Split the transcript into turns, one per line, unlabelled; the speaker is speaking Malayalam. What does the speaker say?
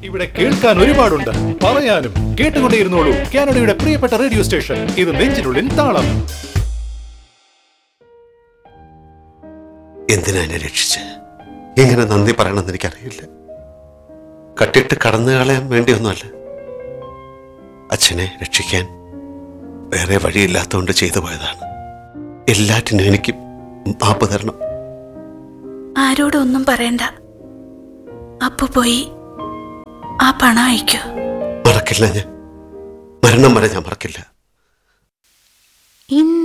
ഇവിടെ കേൾക്കാൻ ഒരുപാടുണ്ട് പറയാനും കേട്ടുകൊണ്ടേയിരുന്നോളൂ കാനഡയുടെ പ്രിയപ്പെട്ട റേഡിയോ സ്റ്റേഷൻ ഇത് നെഞ്ചിനുള്ളിൽ താളം
എന്തിനാ എന്നെ രക്ഷിച്ച് എങ്ങനെ നന്ദി പറയണമെന്ന് എനിക്കറിയില്ല കട്ടിട്ട് കടന്നു കളയാൻ വേണ്ടിയൊന്നുമല്ല അച്ഛനെ രക്ഷിക്കാൻ വേറെ വഴിയില്ലാത്തതുകൊണ്ട് ചെയ്തു പോയതാണ് എല്ലാറ്റിനും എനിക്ക് മാപ്പ് തരണം
ആരോടും ഒന്നും പറയണ്ട അപ്പു പോയി ആ പണം അയക്കൂ
മറക്കില്ല ഞാൻ മരണം വരെ ഞാൻ മറക്കില്ല
ഇന്ന്